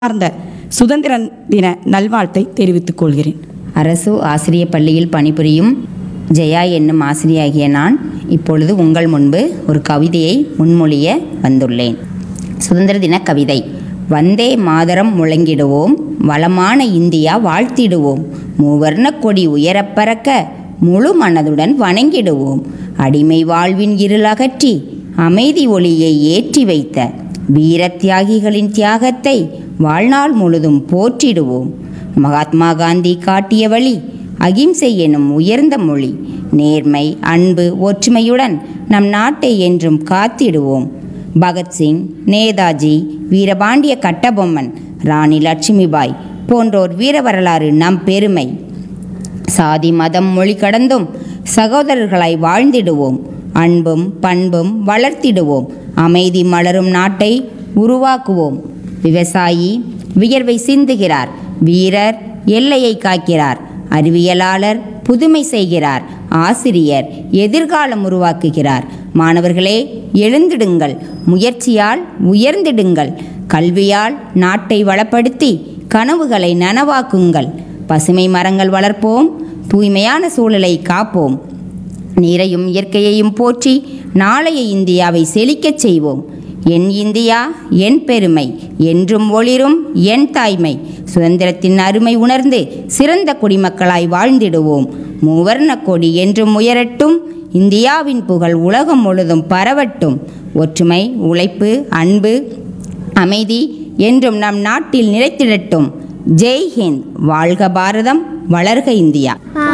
சார்ந்த சுதந்திர தின நல்வாழ்த்தை தெரிவித்துக் கொள்கிறேன் அரசு ஆசிரியப் பள்ளியில் பணிபுரியும் ஜெயா என்னும் ஆசிரியாகிய நான் இப்பொழுது உங்கள் முன்பு ஒரு கவிதையை முன்மொழிய வந்துள்ளேன் சுதந்திர தின கவிதை வந்தே மாதரம் முழங்கிடுவோம் வளமான இந்தியா வாழ்த்திடுவோம் மூவர்ண கொடி உயரப் பறக்க முழு மனதுடன் வணங்கிடுவோம் அடிமை வாழ்வின் இருளகற்றி அமைதி ஒளியை ஏற்றி வைத்த வீர தியாகிகளின் தியாகத்தை வாழ்நாள் முழுதும் போற்றிடுவோம் மகாத்மா காந்தி காட்டிய வழி அகிம்சை எனும் உயர்ந்த மொழி நேர்மை அன்பு ஒற்றுமையுடன் நம் நாட்டை என்றும் காத்திடுவோம் பகத்சிங் நேதாஜி வீரபாண்டிய கட்டபொம்மன் ராணி லட்சுமிபாய் போன்றோர் வீர வரலாறு நம் பெருமை சாதி மதம் மொழி கடந்தும் சகோதரர்களாய் வாழ்ந்திடுவோம் அன்பும் பண்பும் வளர்த்திடுவோம் அமைதி மலரும் நாட்டை உருவாக்குவோம் விவசாயி வியர்வை சிந்துகிறார் வீரர் எல்லையை காக்கிறார் அறிவியலாளர் புதுமை செய்கிறார் ஆசிரியர் எதிர்காலம் உருவாக்குகிறார் மாணவர்களே எழுந்திடுங்கள் முயற்சியால் உயர்ந்திடுங்கள் கல்வியால் நாட்டை வளப்படுத்தி கனவுகளை நனவாக்குங்கள் பசுமை மரங்கள் வளர்ப்போம் தூய்மையான சூழலை காப்போம் நீரையும் இயற்கையையும் போற்றி நாளைய இந்தியாவை செழிக்கச் செய்வோம் என் இந்தியா என் பெருமை என்றும் ஒளிரும் என் தாய்மை சுதந்திரத்தின் அருமை உணர்ந்து சிறந்த குடிமக்களாய் வாழ்ந்திடுவோம் மூவர்ண கொடி என்றும் உயரட்டும் இந்தியாவின் புகழ் உலகம் முழுதும் பரவட்டும் ஒற்றுமை உழைப்பு அன்பு அமைதி என்றும் நம் நாட்டில் நிலைத்திடட்டும் ஜெய் ஹிந்த் வாழ்க பாரதம் வளர்க இந்தியா